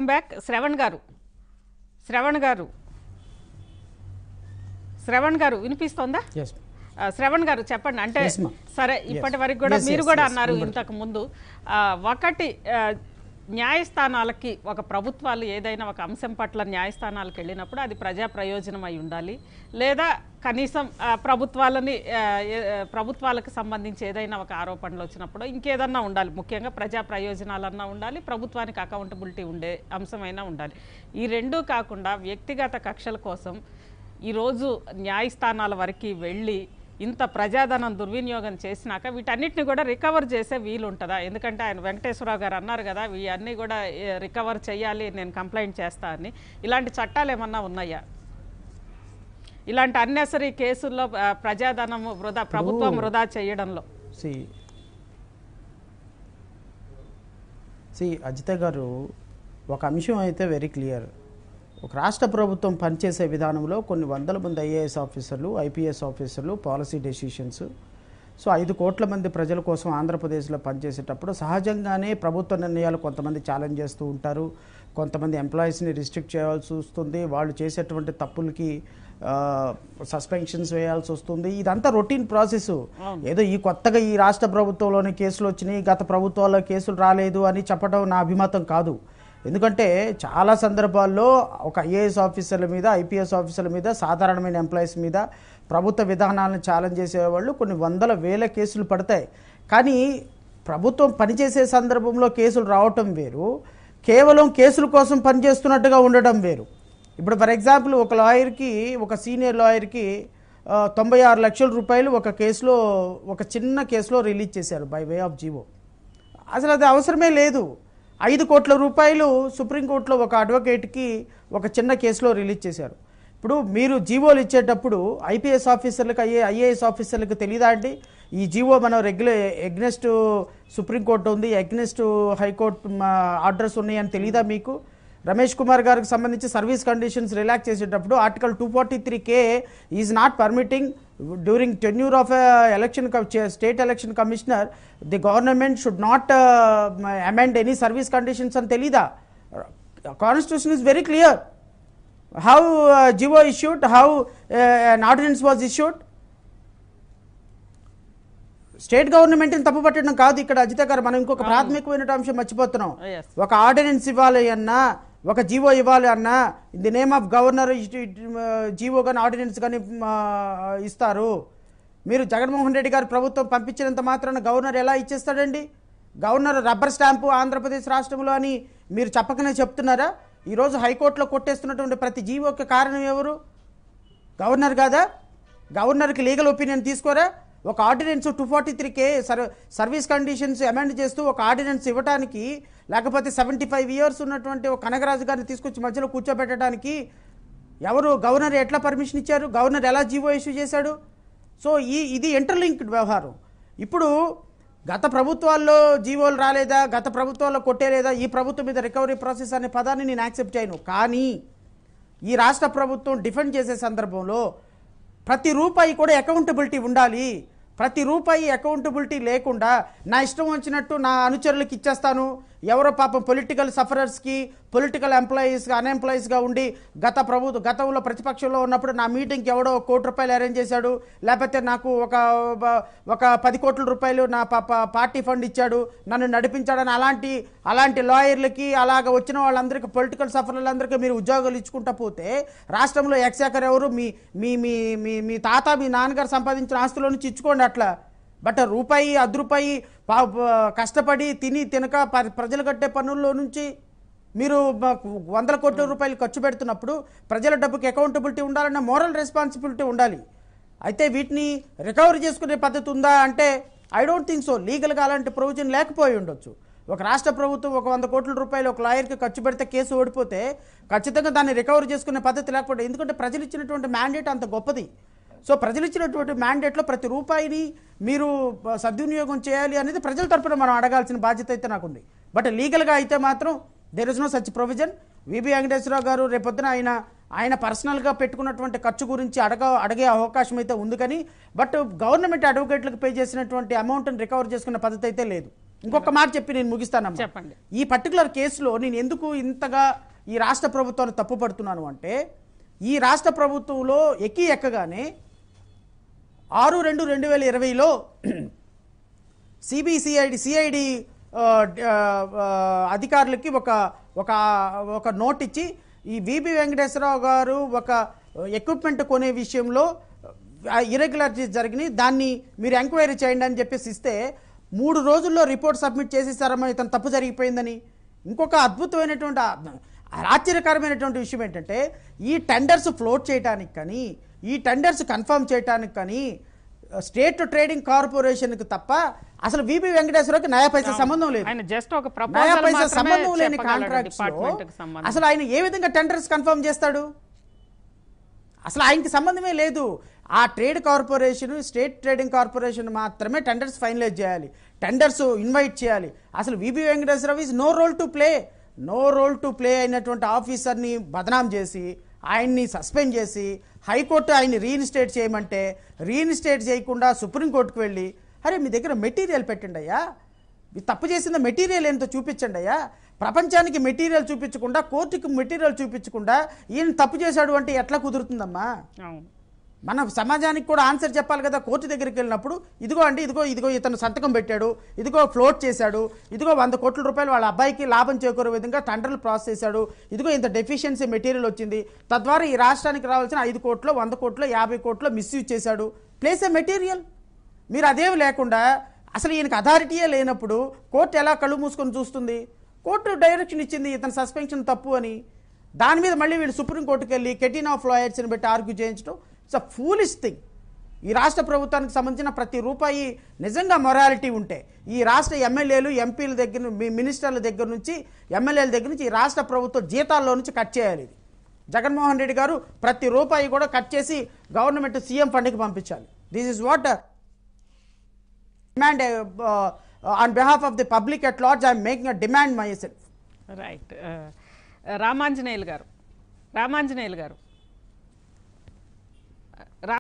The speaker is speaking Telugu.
వెల్కమ్ బ్యాక్ శ్రవణ్ గారు శ్రవణ్ గారు శ్రవణ్ గారు వినిపిస్తోందా ఎస్ ఆ, శ్రవణ్ గారు చెప్పండి అంటే Yes, ma'am. సరే ఇప్పటి వరకు కూడా Yes, మీరు yes, కూడా yes, అన్నారు వినబడుతుంది. ఇంతకు ముందు ఆ, ఒకటి ఆ, న్యాయస్థానాలకి ఒక ప్రభుత్వాలు ఏదైనా ఒక అంశం పట్ల న్యాయస్థానాలకు వెళ్ళినప్పుడు అది ప్రజా ప్రయోజనం అయి ఉండాలి లేదా కనీసం ఆ, ప్రభుత్వాలని ఆ, ఏ- ఆ, ప్రభుత్వాలకు సంబంధించి ఏదైనా ఒక ఆరోపణలు వచ్చినప్పుడు ఇంకేదన్నా ఉండాలి ముఖ్యంగా ప్రజా ప్రయోజనాలన్నా ఉండాలి ప్రభుత్వానికి అకౌంటబిలిటీ ఉండే అంశమైనా ఉండాలి ఈ రెండూ కాకుండా వ్యక్తిగత కక్షల కోసం ఈరోజు న్యాయస్థానాల వరకు వెళ్ళి ఇంత ప్రజాధనం దుర్వినియోగం చేసినాక వీటన్నిటిని కూడా రికవర్ చేసే వీలు ఉంటుందా ఎందుకంటే ఆయన వెంకటేశ్వరరావు గారు అన్నారు కదా ఇవన్నీ కూడా ఏ, రికవర్ చేయాలి నేను కంప్లైంట్ చేస్తా అని ఇలాంటి చట్టాలు ఏమన్నా ఉన్నాయా ఇలాంటి అన్నెసరీ కేసుల్లో ఆ, ప్రజాధనం వృధా ప్రభుత్వం వృధా చేయడంలో సి సి అజిత గారు ఒక అంశం అయితే వెరీ క్లియర్ ఒక రాష్ట్ర ప్రభుత్వం పనిచేసే విధానంలో కొన్ని వందల మంది ఐఏఎస్ ఆఫీసర్లు ఐపీఎస్ ఆఫీసర్లు పాలసీ డెసిషన్స్ సో ఐదు కోట్ల మంది ప్రజల కోసం ఆంధ్రప్రదేశ్లో పనిచేసేటప్పుడు సహజంగానే ప్రభుత్వ నిర్ణయాలు కొంతమంది ఛాలెంజ్ చేస్తూ ఉంటారు కొంతమంది ఎంప్లాయీస్ని రిస్ట్రిక్ట్ చేయాల్సి వస్తుంది వాళ్ళు చేసేటువంటి తప్పులకి సస్పెన్షన్స్ వేయాల్సి వస్తుంది ఇదంతా రొటీన్ ప్రాసెస్ ఏదో ఈ కొత్తగా ఈ రాష్ట్ర ప్రభుత్వంలోని కేసులు వచ్చినాయి గత ప్రభుత్వాల్లో కేసులు రాలేదు అని చెప్పడం నా అభిమతం కాదు ఎందుకంటే చాలా సందర్భాల్లో ఒక ఐఏఎస్ ఆఫీసర్ల మీద ఐపీఎస్ ఆఫీసర్ల మీద సాధారణమైన ఎంప్లాయీస్ మీద ప్రభుత్వ విధానాలను ఛాలెంజ్ చేసేవాళ్ళు కొన్ని వందల వేల కేసులు పడతాయి కానీ ప్రభుత్వం పనిచేసే సందర్భంలో కేసులు రావటం వేరు కేవలం కేసుల కోసం పనిచేస్తున్నట్టుగా ఉండటం వేరు ఇప్పుడు ఫర్ ఎగ్జాంపుల్ ఒక లాయర్కి ఒక సీనియర్ లాయర్కి ఆ, తొంభై ఆరు లక్షల రూపాయలు ఒక కేసులో ఒక చిన్న కేసులో రిలీజ్ చేశారు బై వే ఆఫ్ జీవో అసలు అది అవసరమే లేదు ఐదు కోట్ల రూపాయలు సుప్రీంకోర్టులో ఒక అడ్వకేట్కి ఒక చిన్న కేసులో రిలీజ్ చేశారు ఇప్పుడు మీరు జీవోలు ఇచ్చేటప్పుడు ఐపీఎస్ ఆఫీసర్లకు ఐఏ ఐఏఎస్ ఆఫీసర్లకు తెలియదా అండి ఈ జీవో మనం రెగ్యులర్ ఎగ్నెస్ట్ సుప్రీంకోర్టు ఉంది ఎగ్నెస్ట్ హైకోర్టు ఆర్డర్స్ ఉన్నాయని తెలియదా మీకు రమేష్ కుమార్ గారికి సంబంధించి సర్వీస్ కండిషన్స్ రిలాక్స్ చేసేటప్పుడు article two forty three K is not permitting during tenure of election state election commissioner the government should not amend any service conditions అని తెలీదా constitution is very clear how GO issued how an ordinance was issued state గవర్నమెంట్ని తప్పుపట్టడం కాదు ఇక్కడ అజిత గారు మనం ఇంకొక ప్రాథమికమైన అంశం మర్చిపోతున్నాం Yes. ఒక ఆర్డినెన్స్ ఇవ్వాలి అన్నా ఒక జీవో ఇవ్వాలి అన్నా in the name of governor GO కానీ ఆర్డినెన్స్ కానీ ఇస్తారు మీరు జగన్మోహన్ రెడ్డి గారు ప్రభుత్వం పంపించినంత మాత్రాన గవర్నర్ ఎలా ఇచ్చేస్తాడండి గవర్నర్ రబ్బర్ స్టాంపు ఆంధ్రప్రదేశ్ రాష్ట్రంలో అని మీరు చెప్పకనే చెప్తున్నారా ఈరోజు హైకోర్టులో కొట్టేస్తున్నటువంటి ప్రతి జీవోకి కారణం ఎవరు గవర్నర్ కాదా గవర్నర్కి లీగల్ ఒపీనియన్ తీసుకోరా ఒక ordinance two forty three K sir service conditions amend చేస్తూ ఒక ఆర్డినెన్స్ ఇవ్వడానికి లేకపోతే సెవెంటీ ఫైవ్ ఇయర్స్ ఉన్నటువంటి ఒక కనగరాజు గారిని తీసుకొచ్చి మధ్యలో కూర్చోబెట్టడానికి ఎవరు గవర్నర్ ఎట్లా పర్మిషన్ ఇచ్చారు గవర్నర్ ఎలా జీవో ఇష్యూ చేశాడు సో ఈ ఇది ఇంటర్లింక్డ్ వ్యవహారం ఇప్పుడు గత ప్రభుత్వాల్లో జీవోలు రాలేదా గత ప్రభుత్వాల్లో కొట్టేలేదా ఈ ప్రభుత్వం మీద రికవరీ ప్రాసెస్ అనే పదాన్ని నేను యాక్సెప్ట్ చేయను కానీ ఈ రాష్ట్ర ప్రభుత్వం డిఫెండ్ చేసే సందర్భంలో ప్రతి రూపాయి కూడా అకౌంటబిలిటీ ఉండాలి ప్రతి రూపాయి అకౌంటబిలిటీ లేకుండా నా ఇష్టం వచ్చినట్టు నా అనుచరులకు ఇచ్చేస్తాను ఎవరో పాపం పొలిటికల్ సఫరర్స్కి పొలిటికల్ ఎంప్లాయీస్గా అన్ఎంప్లాయీస్గా ఉండి గత ప్రభుత్వ గతంలో ప్రతిపక్షంలో ఉన్నప్పుడు నా మీటింగ్కి ఎవడో ఒక కోటి రూపాయలు అరేంజ్ చేశాడు లేకపోతే నాకు ఒక ఒక పది కోట్ల రూపాయలు నా పా- పా- పార్టీ ఫండ్ ఇచ్చాడు నన్ను నడిపించాడని అలాంటి అలాంటి లాయర్లకి అలాగ వచ్చిన వాళ్ళందరికీ పొలిటికల్ సఫర్లందరికీ మీరు ఉద్యోగాలు ఇచ్చుకుంటా పోతే రాష్ట్రంలో ఎక్సాకర్ ఎవరు మీ మీ మీ మీ మీ తాత మీ నాన్నగారు సంపాదించిన ఆస్తుల నుంచి ఇచ్చుకోండి అట్లా బట్ రూపాయి అర్ధ రూపాయి పా- ప- కష్టపడి తిని తినక ప- ప్రజలు కట్టే పన్నుల్లో నుంచి మీరు మ- వందల కోట్ల రూపాయలు ఖర్చు పెడుతున్నప్పుడు ప్రజల డబ్బుకి అకౌంటబిలిటీ ఉండాలన్న మోరల్ రెస్పాన్సిబిలిటీ ఉండాలి అయితే వీటిని రికవరీ చేసుకునే పద్ధతి ఉందా అంటే ఐ డోంట్ థింక్ సో లీగల్గా అలాంటి ప్రొవిజన్ లేకపోయి ఉండొచ్చు ఒక రాష్ట్ర ప్రభుత్వం ఒక వంద కోట్ల రూపాయలు ఒక లాయర్కి ఖర్చు పెడితే కేసు ఓడిపోతే ఖచ్చితంగా దాన్ని రికవరీ చేసుకునే పద్ధతి లేకపోతే ఎందుకంటే ప్రజలు ఇచ్చినటువంటి మ్యాండేట్ అంత గొప్పది సో ప్రజలు ఇచ్చినటువంటి మ్యాండేట్లో ప్రతి రూపాయిని మీరు బ- సద్వినియోగం చేయాలి అనేది ప్రజల తరపున మనం అడగాల్సిన బాధ్యత అయితే నాకుంది బట్ లీగల్గా అయితే మాత్రం there is no such provision VB Venkateswararao గారు రేపొద్దున ఆయన ఆయన పర్సనల్గా పెట్టుకున్నటువంటి ఖర్చు గురించి అడగ అడిగే అవకాశం అయితే ఉంది కానీ బట్ గవర్నమెంట్ అడ్వకేట్లకు పే చేసినటువంటి అమౌంట్ని రికవర్ చేసుకునే పద్ధతి అయితే లేదు ఇంకొక మాట చెప్పి నేను ముగిస్తానమ్మా చెప్పండి ఈ పర్టికులర్ కేసులో నేను ఎందుకు ఇంతగా ఈ రాష్ట్ర ప్రభుత్వాన్ని తప్పుపడుతున్నాను అంటే ఈ రాష్ట్ర ప్రభుత్వంలో ఎక్కి ఎక్కగానే ఆరు రెండు రెండు వేల ఇరవైలో సిబిసిఐడి సిఐడి అధికారులకి ఒక ఒక ఒక నోట్ ఇచ్చి ఈ విబి వెంకటేశ్వరరావు గారు ఒక ఎక్విప్మెంట్ కొనే విషయంలో ఇరెగ్యులారిటీస్ జరిగినాయి దాన్ని మీరు ఎంక్వైరీ చేయండి అని చెప్పేసి ఇస్తే మూడు రోజుల్లో రిపోర్ట్ సబ్మిట్ చేసేసారమ్మా ఇతను తప్పు జరిగిపోయిందని ఇంకొక అద్భుతమైనటువంటి ఆ- ఆశ్చర్యకరమైనటువంటి విషయం ఏంటంటే ఈ టెండర్స్ ఫ్లోట్ చేయడానికి కానీ ఈ టెండర్స్ కన్ఫర్మ్ చేయడానికి కానీ స్టేట్ ట్రేడింగ్ కార్పొరేషన్కి తప్ప అసలు విబి వెంకటేశ్వరరావుకి నయా పైసా సంబంధం లేదు ఆయన జస్ట్ ఒక నయా ప్రపోజల్ పైసా మాత్రమే సంబంధం లేని చెప్పగలడు కాంట్రాక్ట్స్ డిపార్ట్మెంట్కి సంబంధించి అసలు ఆయన ఏ విధంగా టెండర్స్ కన్ఫర్మ్ చేస్తాడు అసలు ఆయనకి సంబంధమే లేదు ఆ trade corporation state trading corporation మాత్రమే టెండర్స్ ఫైనలైజ్ చేయాలి టెండర్స్ ఇన్వైట్ చేయాలి అసలు VB Venkateswararao is no role to play no role to play అయినటువంటి ఆఫీసర్ని బదనాం చేసి ఆయన్ని సస్పెండ్ చేసి హైకోర్టు ఆయన్ని రీఇన్స్టేట్ చేయమంటే రీఇన్స్టేట్ చేయకుండా సుప్రీంకోర్టుకు వెళ్ళి అరే మీ దగ్గర మెటీరియల్ పెట్టండి అయ్యా ఈ తప్పు చేసిన మెటీరియల్ ఏంటో చూపించండి అయ్యా ప్రపంచానికి మెటీరియల్ చూపించకుండా కోర్టుకి మెటీరియల్ చూపించకుండా ఈయన తప్పు చేశాడు అంటే ఎట్లా కుదురుతుందమ్మా అవును మన సమాజానికి కూడా ఆన్సర్ చెప్పాలి కదా కోర్టు దగ్గరికి వెళ్ళినప్పుడు ఇదిగో అండి ఇదిగో ఇదిగో ఇతను సంతకం పెట్టాడు ఇదిగో ఫ్లోట్ చేశాడు ఇదిగో వంద కోట్ల రూపాయలు వాళ్ళ అబ్బాయికి లాభం చేకూరే విధంగా టెండర్లు ప్రాసెస్ చేశాడు ఇదిగో ఇంత డెఫిషియన్సీ మెటీరియల్ వచ్చింది తద్వారా ఈ రాష్ట్రానికి రావాల్సిన ఐదు కోట్లు వంద కోట్లు యాభై కోట్లు మిస్యూజ్ చేశాడు ప్లేస్ ఏ మెటీరియల్ మీరు అదేమి లేకుండా అసలు ఈయనకి అథారిటీయే లేనప్పుడు కోర్టు ఎలా కళ్ళు మూసుకొని చూస్తుంది కోర్టు డైరెక్షన్ ఇచ్చింది ఇతని సస్పెన్షన్ తప్పు అని దాని మీద మళ్ళీ వీళ్ళు సుప్రీంకోర్టుకి వెళ్ళి కెటీన్ ఆఫ్ లాయర్స్ని పెట్టి ఆర్గ్యూ చేయించడం ఇట్స్ అ ఫూలిష్ థింగ్ ఈ రాష్ట్ర ప్రభుత్వానికి సంబంధించిన ప్రతి రూపాయి నిజంగా మొరాలిటీ ఉంటే ఈ రాష్ట్ర ఎమ్మెల్యేలు ఎంపీల దగ్గర ను- మీ మినిస్టర్ల దగ్గర నుంచి ఎమ్మెల్యేల దగ్గర నుంచి ఈ రాష్ట్ర ప్రభుత్వ జీతాల్లో నుంచి కట్ చేయాలి ఇది జగన్మోహన్ రెడ్డి గారు ప్రతి రూపాయి కూడా కట్ చేసి గవర్నమెంట్ సీఎం ఫండ్కి పంపించాలి this is what demand uh, uh, on behalf of the public at large i am making a demand myself right Ramanjaneyulu గారు రామాంజనేయులు గారు